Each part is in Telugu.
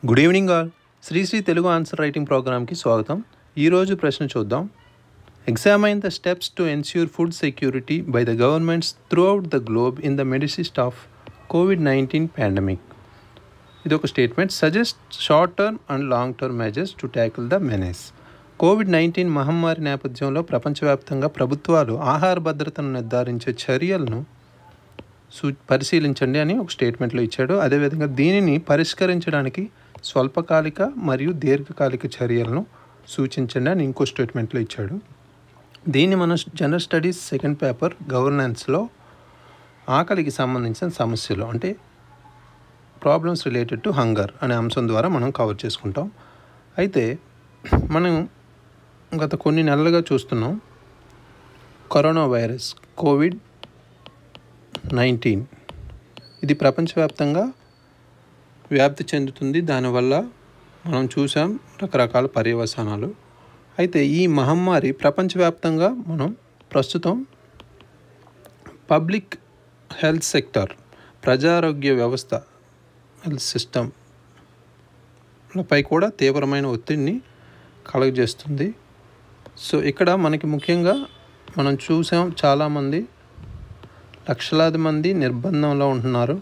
good evening all Srisri Telugu answer writing ప్రోగ్రామ్కి స్వాగతం ఈరోజు ప్రశ్న చూద్దాం examine the steps to ensure food security by the governments throughout the globe in the midst of COVID nineteen pandemic ఇది ఒక statement suggest short term and long term measures to tackle the menace COVID nineteen మహమ్మారి నేపథ్యంలో ప్రపంచవ్యాప్తంగా ప్రభుత్వాలు ఆహార భద్రతను నిర్ధారించే చర్యలను సూ పరిశీలించండి అని ఒక స్టేట్మెంట్లో ఇచ్చాడు అదేవిధంగా దీనిని పరిష్కరించడానికి స్వల్పకాలిక మరియు దీర్ఘకాలిక చర్యలను సూచించండి అని ఇంకో స్టేట్మెంట్లో ఇచ్చాడు దీన్ని మనం జనరల్ స్టడీస్ సెకండ్ పేపర్ గవర్నెన్స్లో ఆకలికి సంబంధించిన సమస్యలు అంటే ప్రాబ్లమ్స్ రిలేటెడ్ టు హంగర్ అనే అంశం ద్వారా మనం కవర్ చేసుకుంటాం అయితే మనం గత కొన్ని నెలలుగా చూస్తున్నాం కరోనా వైరస్ కోవిడ్ నైన్టీన్ ఇది ప్రపంచవ్యాప్తంగా వ్యాప్తి చెందుతుంది దానివల్ల మనం చూసాం రకరకాల పర్యవసానాలు అయితే ఈ మహమ్మారి ప్రపంచవ్యాప్తంగా మనం ప్రస్తుతం పబ్లిక్ హెల్త్ సెక్టర్ ప్రజారోగ్య వ్యవస్థ హెల్త్ సిస్టమ్ పై కూడా తీవ్రమైన ఒత్తిడిని కలుగజేస్తుంది సో ఇక్కడ మనకి ముఖ్యంగా మనం చూసాం చాలామంది లక్షలాది మంది నిర్బంధంలో ఉంటున్నారు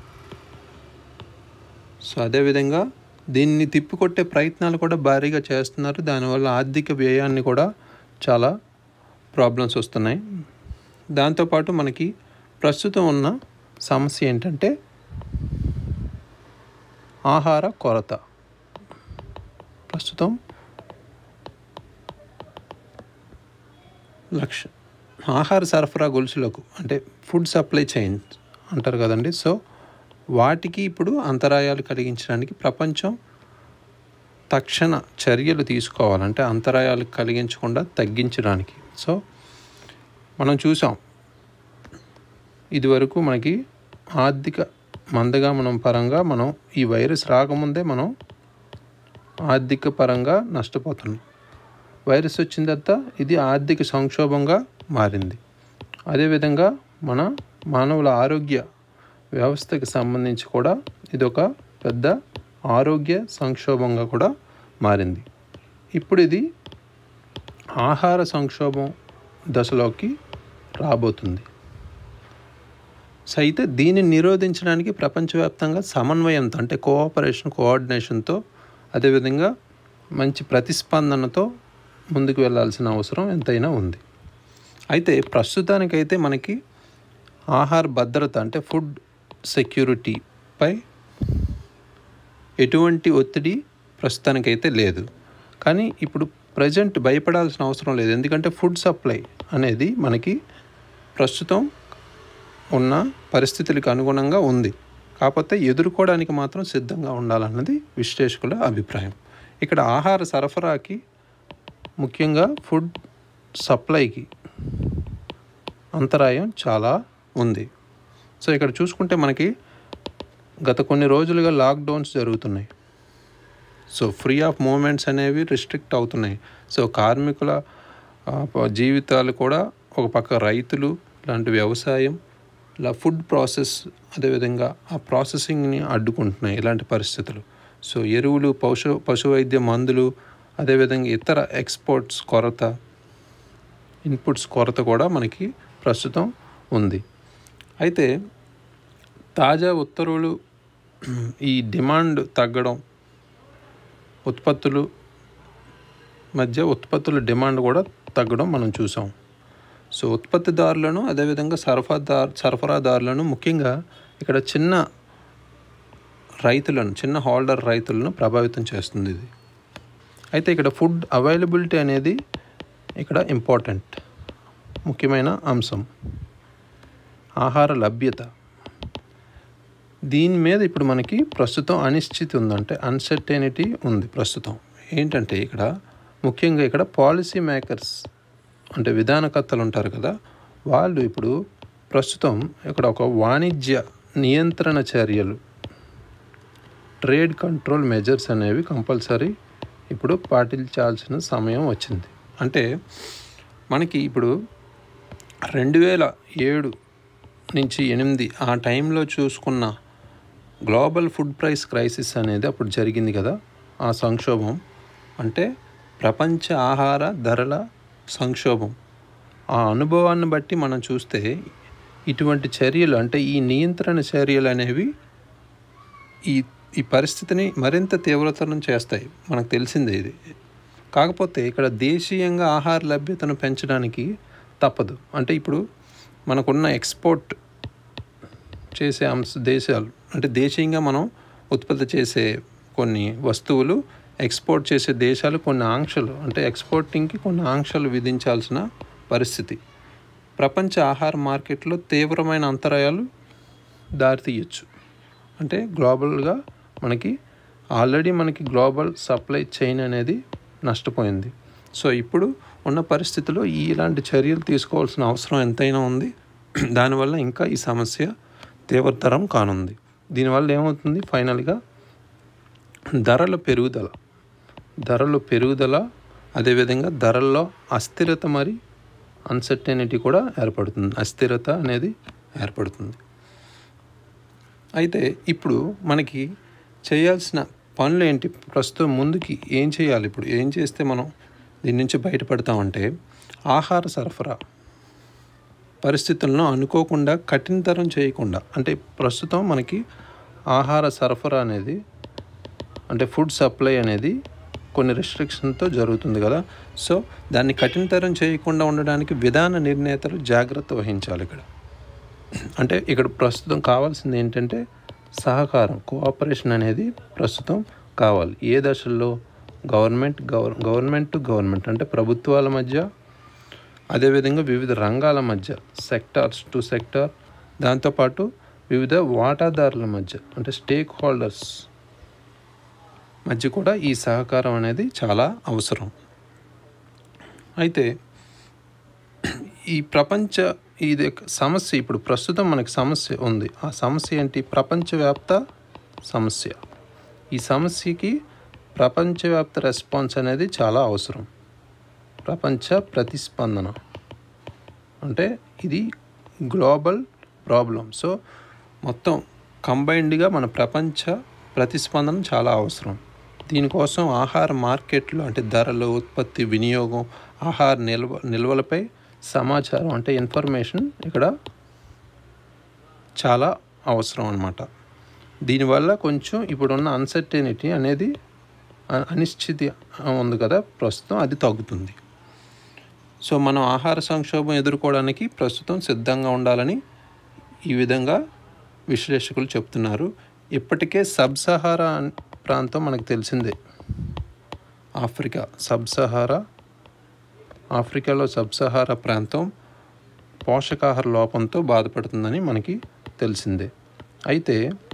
సో అదేవిధంగా దీన్ని తిప్పికొట్టే ప్రయత్నాలు కూడా భారీగా చేస్తున్నారు దానివల్ల ఆర్థిక వ్యయాన్ని కూడా చాలా ప్రాబ్లమ్స్ వస్తున్నాయి దాంతోపాటు మనకి ప్రస్తుతం ఉన్న సమస్య ఏంటంటే ఆహార కొరత ప్రస్తుతం లక్ష ఆహార సరఫరా గొలుసులకు అంటే ఫుడ్ సప్లై చైన్ అంటారు కదండి సో వాటికి ఇప్పుడు అంతరాయాలు కలిగించడానికి ప్రపంచం తక్షణ చర్యలు తీసుకోవాలంటే అంతరాయాలు కలిగించకుండా తగ్గించడానికి సో మనం చూసాం ఇదివరకు మనకి ఆర్థిక మందగా మనం పరంగా మనం ఈ వైరస్ రాకముందే మనం ఆర్థిక పరంగా నష్టపోతున్నాం వైరస్ వచ్చిన తర్వాత ఇది ఆర్థిక సంక్షోభంగా మారింది అదేవిధంగా మన మానవుల ఆరోగ్య వ్యవస్థకి సంబంధించి కూడా ఇది ఒక పెద్ద ఆరోగ్య సంక్షోభంగా కూడా మారింది ఇప్పుడు ఇది ఆహార సంక్షోభం దశలోకి రాబోతుంది సో అయితే దీన్ని నిరోధించడానికి ప్రపంచవ్యాప్తంగా సమన్వయంతో అంటే కోఆపరేషన్ కోఆర్డినేషన్తో అదేవిధంగా మంచి ప్రతిస్పందనతో ముందుకు వెళ్ళాల్సిన అవసరం ఎంతైనా ఉంది అయితే ప్రస్తుతానికైతే మనకి ఆహార భద్రత అంటే ఫుడ్ సెక్యూరిటీపై ఎటువంటి ఒత్తిడి ప్రస్తుతానికైతే లేదు కానీ ఇప్పుడు ప్రజెంట్ భయపడాల్సిన అవసరం లేదు ఎందుకంటే ఫుడ్ సప్లై అనేది మనకి ప్రస్తుతం ఉన్న పరిస్థితులకు అనుగుణంగా ఉంది కాకపోతే ఎదుర్కోవడానికి మాత్రం సిద్ధంగా ఉండాలన్నది విశ్లేషకుల అభిప్రాయం ఇక్కడ ఆహార సరఫరాకి ముఖ్యంగా ఫుడ్ సప్లైకి అంతరాయం చాలా ఉంది సో ఇక్కడ చూసుకుంటే మనకి గత కొన్ని రోజులుగా లాక్డౌన్స్ జరుగుతున్నాయి సో ఫ్రీ ఆఫ్ మూమెంట్స్ అనేవి రిస్ట్రిక్ట్ అవుతున్నాయి సో కార్మికుల జీవితాలు కూడా ఒక పక్క రైతులు లాంటి వ్యవసాయం ఇలా ఫుడ్ ప్రాసెస్ అదేవిధంగా ఆ ప్రాసెసింగ్ని అడ్డుకుంటున్నాయి ఇలాంటి పరిస్థితులు సో ఎరువులు పశు పశు వైద్య మందులు అదేవిధంగా ఇతర ఎక్స్పోర్ట్స్ కొరత ఇన్పుట్స్ కొరత కూడా మనకి ప్రస్తుతం ఉంది అయితే తాజా ఉత్తర్వులు ఈ డిమాండ్ తగ్గడం ఉత్పత్తులు మధ్య ఉత్పత్తుల డిమాండ్ కూడా తగ్గడం మనం చూసాం సో ఉత్పత్తిదారులను అదేవిధంగా సరఫరాదారు సరఫరాదారులను ముఖ్యంగా ఇక్కడ చిన్న రైతులను చిన్న హోల్డర్ రైతులను ప్రభావితం చేస్తుంది ఇది అయితే ఇక్కడ ఫుడ్ అవైలబిలిటీ అనేది ఇక్కడ ఇంపార్టెంట్ ముఖ్యమైన అంశం ఆహార లభ్యత దీని మీద ఇప్పుడు మనకి ప్రస్తుతం అనిశ్చితి ఉందంటే అన్సర్టెనిటీ ఉంది ప్రస్తుతం ఏంటంటే ఇక్కడ ముఖ్యంగా ఇక్కడ పాలసీ మేకర్స్ అంటే విధానకర్తలు ఉంటారు కదా వాళ్ళు ఇప్పుడు ప్రస్తుతం ఇక్కడ ఒక వాణిజ్య నియంత్రణ చర్యలు ట్రేడ్ కంట్రోల్ మెజర్స్ అనేవి కంపల్సరీ ఇప్పుడు పాటించాల్సిన సమయం వచ్చింది అంటే మనకి ఇప్పుడు రెండు వేల ఏడు నుంచి ఎనిమిది ఆ టైంలో చూసుకున్న గ్లోబల్ ఫుడ్ ప్రైస్ క్రైసిస్ అనేది అప్పుడు జరిగింది కదా ఆ సంక్షోభం అంటే ప్రపంచ ఆహార ధరల సంక్షోభం ఆ అనుభవాన్ని బట్టి మనం చూస్తే ఇటువంటి చర్యలు అంటే ఈ నియంత్రణ చర్యలు అనేవి ఈ ఈ పరిస్థితిని మరింత తీవ్రతరం చేస్తాయి మనకు తెలిసిందే ఇది కాకపోతే ఇక్కడ దేశీయంగా ఆహార లభ్యతను పెంచడానికి తప్పదు అంటే ఇప్పుడు మనకున్న ఎక్స్పోర్ట్ చేసే అంశ దేశాలు అంటే దేశీయంగా మనం ఉత్పత్తి చేసే కొన్ని వస్తువులు ఎక్స్పోర్ట్ చేసే దేశాలు కొన్ని ఆంక్షలు అంటే ఎక్స్పోర్టింగ్కి కొన్ని ఆంక్షలు విధించాల్సిన పరిస్థితి ప్రపంచ ఆహార మార్కెట్లో తీవ్రమైన అంతరాయాలు దారితీయచ్చు అంటే గ్లోబల్గా మనకి ఆల్రెడీ మనకి గ్లోబల్ సప్లై చైన్ అనేది నష్టపోయింది సో ఇప్పుడు ఉన్న పరిస్థితిలో ఈ ఇలాంటి చర్యలు తీసుకోవాల్సిన అవసరం ఎంతైనా ఉంది దానివల్ల ఇంకా ఈ సమస్య తీవ్రతరం కానుంది దీనివల్ల ఏమవుతుంది ఫైనల్గా ధరల పెరుగుదల ధరల పెరుగుదల అదేవిధంగా ధరల్లో అస్థిరత మరి అన్సర్టెనిటీ కూడా ఏర్పడుతుంది అస్థిరత అనేది ఏర్పడుతుంది అయితే ఇప్పుడు మనకి చేయాల్సిన పనులు ఏంటి ప్రస్తుతం ముందుకి ఏం చేయాలి ఇప్పుడు ఏం చేస్తే మనం దీని నుంచి బయటపడతామంటే ఆహార సరఫరా పరిస్థితులను అనుకోకుండా కఠినతరం చేయకుండా అంటే ప్రస్తుతం మనకి ఆహార సరఫరా అనేది అంటే ఫుడ్ సప్లై అనేది కొన్ని రెస్ట్రిక్షన్తో జరుగుతుంది కదా సో దాన్ని కఠినతరం చేయకుండా ఉండడానికి విధాన నిర్ణేతలు జాగ్రత్త వహించాలి ఇక్కడ అంటే ఇక్కడ ప్రస్తుతం కావాల్సింది ఏంటంటే సహకారం కోఆపరేషన్ అనేది ప్రస్తుతం కావాలి ఏ దశల్లో గవర్నమెంట్ గవర్ గవర్నమెంట్ టు గవర్నమెంట్ అంటే ప్రభుత్వాల మధ్య అదేవిధంగా వివిధ రంగాల మధ్య సెక్టార్స్ టు సెక్టార్ దాంతోపాటు వివిధ వాటాదారుల మధ్య అంటే స్టేక్ హోల్డర్స్ మధ్య కూడా ఈ సహకారం అనేది చాలా అవసరం అయితే ఈ ప్రపంచ ఇది ఒక సమస్య ఇప్పుడు ప్రస్తుతం మనకి సమస్య ఉంది ఆ సమస్య ఏంటి ప్రపంచవ్యాప్త సమస్య ఈ సమస్యకి ప్రపంచవ్యాప్త రెస్పాన్స్ అనేది చాలా అవసరం ప్రపంచ ప్రతిస్పందన అంటే ఇది గ్లోబల్ ప్రాబ్లం సో మొత్తం కంబైన్డ్గా మన ప్రపంచ ప్రతిస్పందన చాలా అవసరం దీనికోసం ఆహార మార్కెట్లు అంటే ధరలు ఉత్పత్తి వినియోగం ఆహార నిల్వ నిల్వలపై సమాచారం అంటే ఇన్ఫర్మేషన్ ఇక్కడ చాలా అవసరం అన్నమాట దీనివల్ల కొంచెం ఇప్పుడున్న అన్సర్టెనిటీ అనేది అ- అనిశ్చితి ఉంది కదా ప్రస్తుతం అది తగ్గుతుంది సో మనం ఆహార సంక్షోభం ఎదుర్కోవడానికి ప్రస్తుతం సిద్ధంగా ఉండాలని ఈ విధంగా విశ్లేషకులు చెప్తున్నారు ఇప్పటికే సబ్ సహారా ప్రాంతం మనకు తెలిసిందే ఆఫ్రికా సబ్ సహారా ఆఫ్రికాలో సబ్ సహారా ప్రాంతం పోషకాహార లోపంతో బాధపడుతుందని మనకి తెలిసిందే అయితే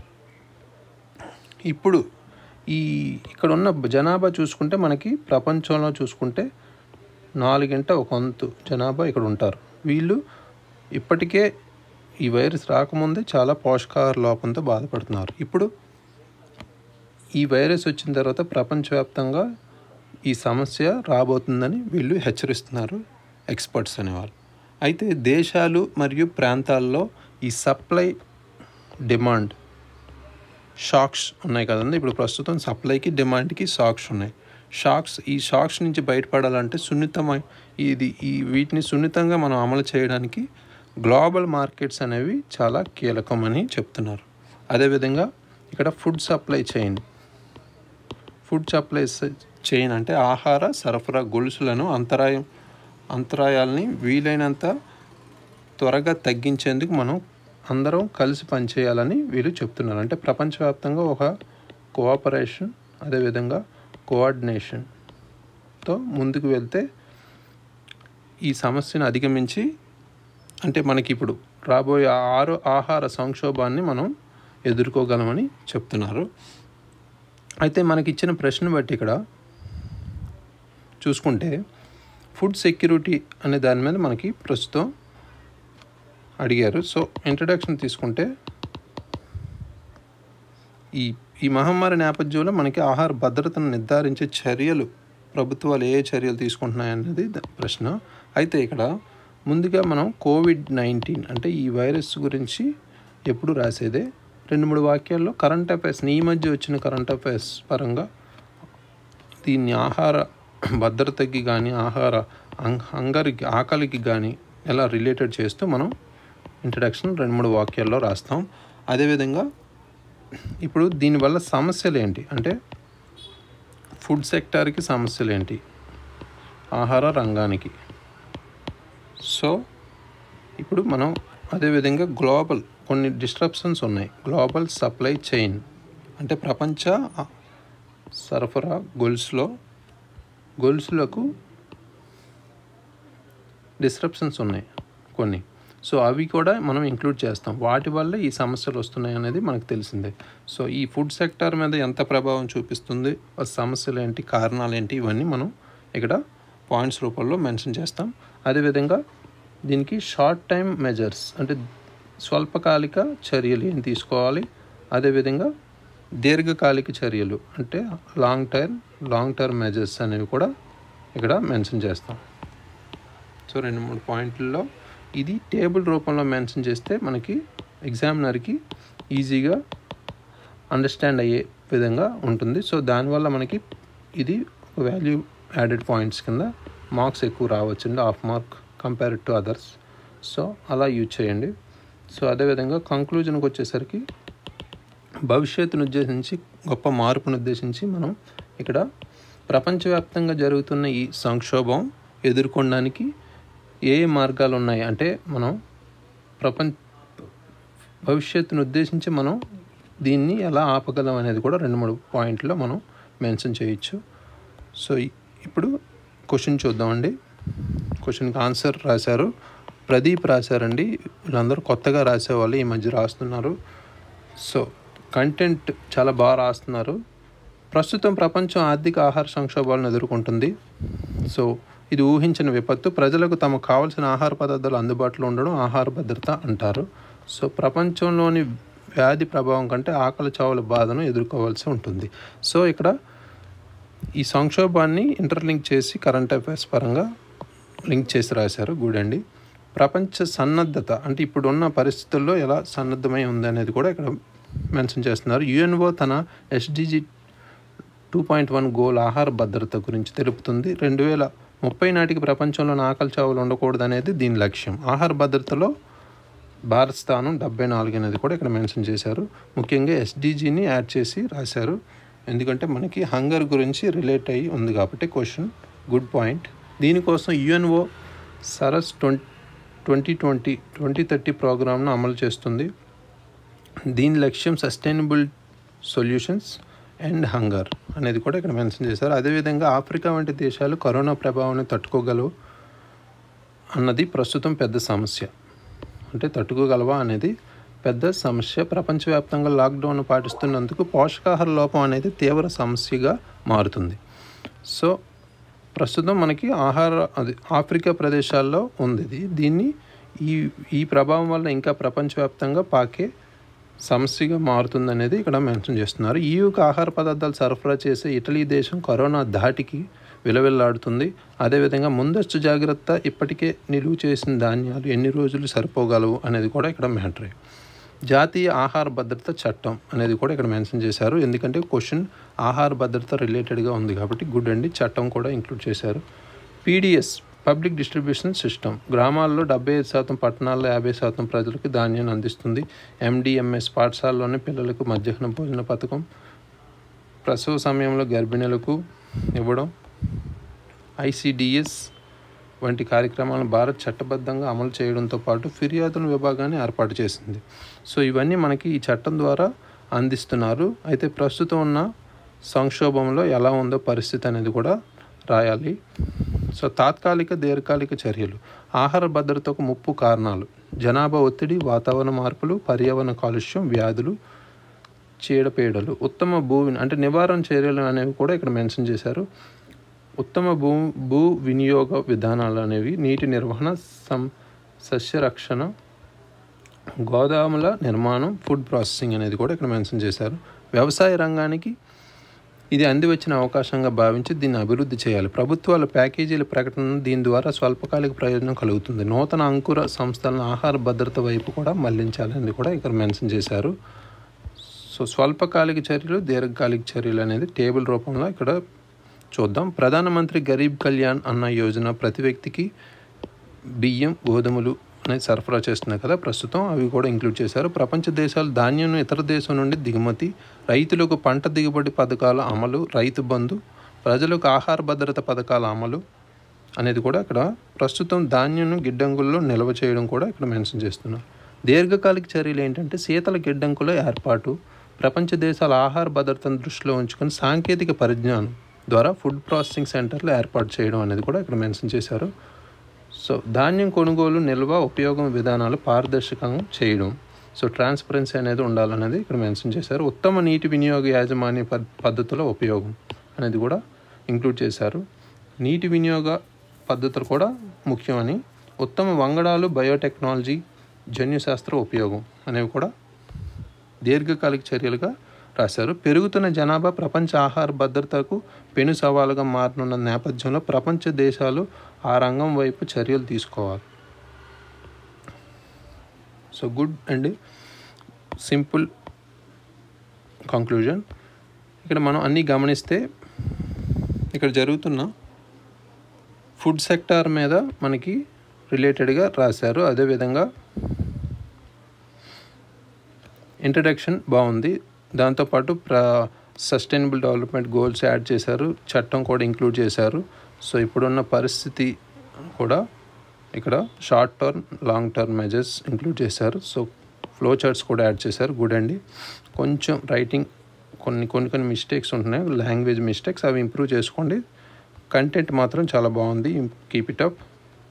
ఇప్పుడు ఈ ఇక్కడ ఉన్న జనాభా చూసుకుంటే మనకి ప్రపంచంలో చూసుకుంటే నాలుగింట ఒక వంతు జనాభా ఇక్కడ ఉంటారు వీళ్ళు ఇప్పటికే ఈ వైరస్ రాకముందే చాలా పోషకాహార లోపంతో బాధపడుతున్నారు ఇప్పుడు ఈ వైరస్ వచ్చిన తర్వాత ప్రపంచవ్యాప్తంగా ఈ సమస్య రాబోతుందని వీళ్ళు హెచ్చరిస్తున్నారు ఎక్స్పర్ట్స్ అనేవాళ్ళు అయితే దేశాలు మరియు ప్రాంతాల్లో ఈ సప్లై డిమాండ్ షాక్స్ ఉన్నాయి కదండి ఇప్పుడు ప్రస్తుతం సప్లైకి డిమాండ్కి షాక్స్ ఉన్నాయి షాక్స్ ఈ షాక్స్ నుంచి బయటపడాలంటే సున్నితమై ఇది ఈ వీటిని సున్నితంగా మనం అమలు చేయడానికి గ్లోబల్ మార్కెట్స్ అనేవి చాలా కీలకమని చెప్తున్నారు అదేవిధంగా ఇక్కడ food supply chain food supply chain అంటే ఆహార సరఫరా గొలుసులను అంతరాయం అంతరాయాలని వీలైనంత త్వరగా తగ్గించేందుకు మనం అందరం కలిసి పనిచేయాలని వీళ్ళు చెప్తున్నారు అంటే ప్రపంచవ్యాప్తంగా ఒక కోఆపరేషన్ అదేవిధంగా కోఆర్డినేషన్తో ముందుకు వెళ్తే ఈ సమస్యను అధిగమించి అంటే మనకి ఇప్పుడు రాబోయే ఆరు ఆహార సంక్షోభాన్ని మనం ఎదుర్కోగలమని చెప్తున్నారు అయితే మనకి ఇచ్చిన ప్రశ్న బట్టి ఇక్కడ చూసుకుంటే ఫుడ్ సెక్యూరిటీ అనే దాని మీద మనకి ప్రస్తుతం అడిగారు సో ఇంట్రడక్షన్ తీసుకుంటే ఈ ఈ మహమ్మారి నేపథ్యంలో మనకి ఆహార భద్రతను నిర్ధారించే చర్యలు ప్రభుత్వాలు ఏ ఏ చర్యలు తీసుకుంటున్నాయన్నది ద- ప్రశ్న అయితే ఇక్కడ ముందుగా మనం కోవిడ్ నైన్టీన్ అంటే ఈ వైరస్ గురించి ఎప్పుడు రాసేదే రెండు మూడు వాక్యాల్లో కరెంట్ అఫైర్స్ ఈ మధ్య వచ్చిన కరెంట్ అఫైర్స్ పరంగా దీన్ని ఆహార భద్రతకి కానీ ఆహార హం- హంగర్కి ఆకలికి కానీ ఎలా రిలేటెడ్ చేస్తూ మనం ఇంట్రడక్షన్ రెండు మూడు వాక్యాల్లో రాస్తాం అదేవిధంగా ఇప్పుడు దీనివల్ల సమస్యలు ఏంటి అంటే ఫుడ్ సెక్టార్కి సమస్యలు ఏంటి ఆహార రంగానికి సో ఇప్పుడు మనం అదేవిధంగా గ్లోబల్ కొన్ని డిస్ట్రప్షన్స్ ఉన్నాయి గ్లోబల్ సప్లై చైన్ అంటే ప్రపంచ ఆ, సరఫరా గొలుసులో గొలుసులకు డిస్ట్రప్షన్స్ ఉన్నాయి కొన్ని సో అవి కూడా మనం ఇంక్లూడ్ చేస్తాం వాటి వల్ల ఈ సమస్యలు వస్తున్నాయి అనేది మనకు తెలిసిందే సో ఈ ఫుడ్ సెక్టార్ మీద ఎంత ప్రభావం చూపిస్తుంది ఆ సమస్యలు ఏంటి కారణాలు ఏంటి ఇవన్నీ మనం ఇక్కడ పాయింట్స్ రూపంలో మెన్షన్ చేస్తాం అదేవిధంగా దీనికి షార్ట్ టైం మెజర్స్ అంటే స్వల్పకాలిక చర్యలు ఏం తీసుకోవాలి అదేవిధంగా దీర్ఘకాలిక చర్యలు అంటే long term long term measures అనేవి కూడా ఇక్కడ మెన్షన్ చేస్తాం సో రెండు మూడు పాయింట్లలో ఇది టేబుల్ రూపంలో మెన్షన్ చేస్తే మనకి ఎగ్జామినర్కి ఈజీగా అండర్స్టాండ్ అయ్యే విధంగా ఉంటుంది సో దానివల్ల మనకి ఇది వాల్యూ యాడెడ్ పాయింట్స్ కింద మార్క్స్ ఎక్కువ రావచ్చండి half mark compared to others so అలా యూజ్ చేయండి సో అదేవిధంగా కంక్లూజన్కి వచ్చేసరికి భవిష్యత్తును ఉద్దేశించి గొప్ప మార్పును ఉద్దేశించి మనం ఇక్కడ ప్రపంచవ్యాప్తంగా జరుగుతున్న ఈ సంక్షోభం ఎదుర్కొనడానికి ఏ ఏ మార్గాలు ఉన్నాయి అంటే మనం ప్రపంచ భవిష్యత్తును ఉద్దేశించి మనం దీన్ని ఎలా ఆపగలం అనేది కూడా రెండు మూడు పాయింట్లో మనం మెన్షన్ చేయొచ్చు సో ఇ- ఇప్పుడు క్వశ్చన్ చూద్దామండి క్వశ్చన్కి ఆన్సర్ రాశారు ప్రదీప్ రాశారండి వీళ్ళందరూ కొత్తగా రాసేవాళ్ళు ఈ మధ్య రాస్తున్నారు సో కంటెంట్ చాలా బాగా రాస్తున్నారు ప్రస్తుతం ప్రపంచం ఆర్థిక ఆహార సంక్షోభాలను ఎదుర్కొంటుంది సో ఇది ఊహించిన విపత్తు ప్రజలకు తమకు కావలసిన ఆహార పదార్థాలు అందుబాటులో ఉండడం ఆహార భద్రత అంటారు సో ప్రపంచంలోని వ్యాధి ప్రభావం కంటే ఆకలి చావుల బాధను ఎదుర్కోవాల్సి ఉంటుంది సో ఇక్కడ ఈ సంక్షోభాన్ని ఇంటర్లింక్ చేసి కరెంట్ అఫైర్స్ పరంగా లింక్ చేసి రాశారు గుడ్ అండి ప్రపంచ సన్నద్ధత అంటే ఇప్పుడున్న పరిస్థితుల్లో ఎలా సన్నద్ధమై ఉంది అనేది కూడా ఇక్కడ మెన్షన్ చేస్తున్నారు యుఎన్ఓ తన SDG two point one goal ఆహార భద్రత గురించి తెలుపుతుంది రెండు వేల ముప్పై నాటికి ప్రపంచంలో ఆకలి చావులు ఉండకూడదు అనేది దీని లక్ష్యం ఆహార భద్రతలో భారత్ స్థానం డెబ్బై నాలుగు అనేది కూడా ఇక్కడ మెన్షన్ చేశారు ముఖ్యంగా ఎస్డిజిని యాడ్ చేసి రాశారు ఎందుకంటే మనకి హంగర్ గురించి రిలేట్ అయ్యి ఉంది కాబట్టి క్వశ్చన్ గుడ్ పాయింట్ దీనికోసం యుఎన్ఓ సరస్ twenty twenty twenty twenty thirty ప్రోగ్రామ్ను అమలు చేస్తుంది దీని లక్ష్యం సస్టైనబుల్ సొల్యూషన్స్ అండ్ హంగర్ అనేది కూడా ఇక్కడ మెన్షన్ చేశారు అదేవిధంగా ఆఫ్రికా వంటి దేశాలు కరోనా ప్రభావాన్ని తట్టుకోగలవు అన్నది ప్రస్తుతం పెద్ద సమస్య అంటే తట్టుకోగలవా అనేది పెద్ద సమస్య ప్రపంచవ్యాప్తంగా లాక్డౌన్ పాటిస్తున్నందుకు పోషకాహార లోపం అనేది తీవ్ర సమస్యగా మారుతుంది సో ప్రస్తుతం మనకి ఆహార అది ఆఫ్రికా ప్రదేశాల్లో ఉంది ఇది దీన్ని ఈ ఈ ప్రభావం వల్ల ఇంకా ప్రపంచవ్యాప్తంగా పాకే సమస్యగా మారుతుందనేది ఇక్కడ మెన్షన్ చేస్తున్నారు ఈయుకి ఆహార పదార్థాలు సరఫరా చేసే ఇటలీ దేశం కరోనా ధాటికి విలవిల్లాడుతుంది అదేవిధంగా ముందస్తు జాగ్రత్త ఇప్పటికే నిలువ చేసిన ధాన్యాలు ఎన్ని రోజులు సరిపోగలవు అనేది కూడా ఇక్కడ మ్యాటరే జాతీయ ఆహార భద్రత చట్టం అనేది కూడా ఇక్కడ మెన్షన్ చేశారు ఎందుకంటే క్వశ్చన్ ఆహార భద్రత రిలేటెడ్గా ఉంది కాబట్టి గుడ్ అండి చట్టం కూడా ఇంక్లూడ్ చేశారు పీడిఎస్ పబ్లిక్ డిస్ట్రిబ్యూషన్ సిస్టమ్ గ్రామాల్లో డెబ్బై ఐదు శాతం పట్టణాల్లో యాభై శాతం ప్రజలకు ధాన్యాన్ని అందిస్తుంది ఎండిఎంఎస్ పాఠశాలలోని పిల్లలకు మధ్యాహ్న భోజన పథకం ప్రసవ సమయంలో గర్భిణులకు ఇవ్వడం ఐసిడిఎస్ వంటి కార్యక్రమాలను భారత్ చట్టబద్ధంగా అమలు చేయడంతో పాటు ఫిర్యాదుల విభాగాన్ని ఏర్పాటు చేసింది సో ఇవన్నీ మనకి ఈ చట్టం ద్వారా అందిస్తున్నారు అయితే ప్రస్తుతం ఉన్న సంక్షోభంలో ఎలా ఉందో పరిస్థితి అనేది కూడా రాయాలి సో తాత్కాలిక దీర్ఘకాలిక చర్యలు ఆహార భద్రతకు ముప్పు కారణాలు జనాభా ఒత్తిడి వాతావరణ మార్పులు పర్యావరణ కాలుష్యం వ్యాధులు చీడపీడలు ఉత్తమ భూ అంటే నివారణ చర్యలు అనేవి కూడా ఇక్కడ మెన్షన్ చేశారు ఉత్తమ భూ భూ వినియోగ విధానాలు అనేవి నీటి నిర్వహణ సం సస్యరక్షణ గోదాముల నిర్మాణం ఫుడ్ ప్రాసెసింగ్ అనేది కూడా ఇక్కడ మెన్షన్ చేశారు వ్యవసాయ రంగానికి ఇది అంది వచ్చిన అవకాశంగా భావించి దీన్ని అభివృద్ధి చేయాలి ప్రభుత్వాల ప్యాకేజీల ప్రకటన దీని ద్వారా స్వల్పకాలిక ప్రయోజనం కలుగుతుంది నూతన అంకుర సంస్థలను ఆహార భద్రత వైపు కూడా మళ్లించాలని కూడా ఇక్కడ మెన్షన్ చేశారు సో స్వల్పకాలిక చర్యలు దీర్ఘకాలిక చర్యలు అనేది టేబుల్ రూపంలో ఇక్కడ చూద్దాం ప్రధానమంత్రి గరీబ్ కళ్యాణ్ అన్న యోజన ప్రతి వ్యక్తికి బియ్యం గోధుమలు అనేది సరఫరా చేస్తున్నాయి కదా ప్రస్తుతం అవి కూడా ఇంక్లూడ్ చేశారు ప్రపంచ దేశాలు ధాన్యం ఇతర దేశం నుండి దిగుమతి రైతులకు పంట దిగుబడి పథకాల అమలు రైతు బంధు ప్రజలకు ఆహార భద్రత పథకాల అమలు అనేది కూడా ఇక్కడ ప్రస్తుతం ధాన్యం గిడ్డంగుల్లో నిల్వ చేయడం కూడా ఇక్కడ మెన్షన్ చేస్తున్నారు దీర్ఘకాలిక చర్యలు ఏంటంటే శీతల గిడ్డంకుల ఏర్పాటు ప్రపంచ దేశాల ఆహార భద్రతను దృష్టిలో ఉంచుకొని సాంకేతిక పరిజ్ఞానం ద్వారా ఫుడ్ ప్రాసెసింగ్ సెంటర్లు ఏర్పాటు చేయడం అనేది కూడా ఇక్కడ మెన్షన్ చేశారు సో ధాన్యం కొనుగోలు నిల్వ ఉపయోగం విధానాలు పారదర్శకంగా చేయడం సో ట్రాన్స్పరెన్సీ అనేది ఉండాలనేది ఇక్కడ మెన్షన్ చేశారు ఉత్తమ నీటి వినియోగ యాజమాన్య పద్ పద్ధతుల ఉపయోగం అనేది కూడా ఇంక్లూడ్ చేశారు నీటి వినియోగ పద్ధతులు కూడా ముఖ్యమని ఉత్తమ వంగడాలు బయోటెక్నాలజీ జన్యుశాస్త్ర ఉపయోగం అనేవి కూడా దీర్ఘకాలిక చర్యలుగా రాశారు పెరుగుతున్న జనాభా ప్రపంచ ఆహార భద్రతకు పెను సవాలుగా మారనున్న నేపథ్యంలో ప్రపంచ దేశాలు ఆ రంగం వైపు చర్యలు తీసుకోవాలి so good and simple conclusion ఇక్కడ మనం అన్నీ గమనిస్తే ఇక్కడ జరుగుతున్న ఫుడ్ సెక్టార్ మీద మనకి రిలేటెడ్గా రాశారు అదేవిధంగా ఇంట్రడక్షన్ బాగుంది దాంతోపాటు ప్ర సస్టైనబుల్ డెవలప్మెంట్ గోల్స్ యాడ్ చేశారు చట్టం కూడా ఇంక్లూడ్ చేశారు సో ఇప్పుడున్న పరిస్థితి కూడా ఇక్కడ short term long term measures include చేశారు సో ఫ్లో చార్ట్స్ కూడా యాడ్ చేశారు గుడ్ అండి కొంచెం రైటింగ్ కొన్ని కొన్ని కొన్ని మిస్టేక్స్ ఉంటున్నాయి లాంగ్వేజ్ మిస్టేక్స్ అవి ఇంప్రూవ్ చేసుకోండి కంటెంట్ మాత్రం చాలా బాగుంది keep it up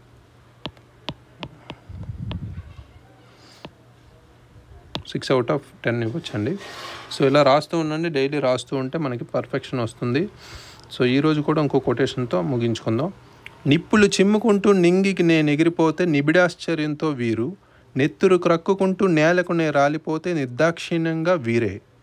six out of ten ఇవ్వచ్చండి సో ఇలా రాస్తూ ఉండండి డైలీ రాస్తూ ఉంటే మనకి పర్ఫెక్షన్ వస్తుంది సో ఈరోజు కూడా ఇంకో కొటేషన్తో ముగించుకుందాం నిప్పులు చిమ్ముకుంటూ నింగికి నేను ఎగిరిపోతే నిబిడాశ్చర్యంతో వీరు నెత్తురు క్రక్కుకుంటూ నేలకు నే రాలిపోతే నిర్దాక్షిణ్యంగా వీరే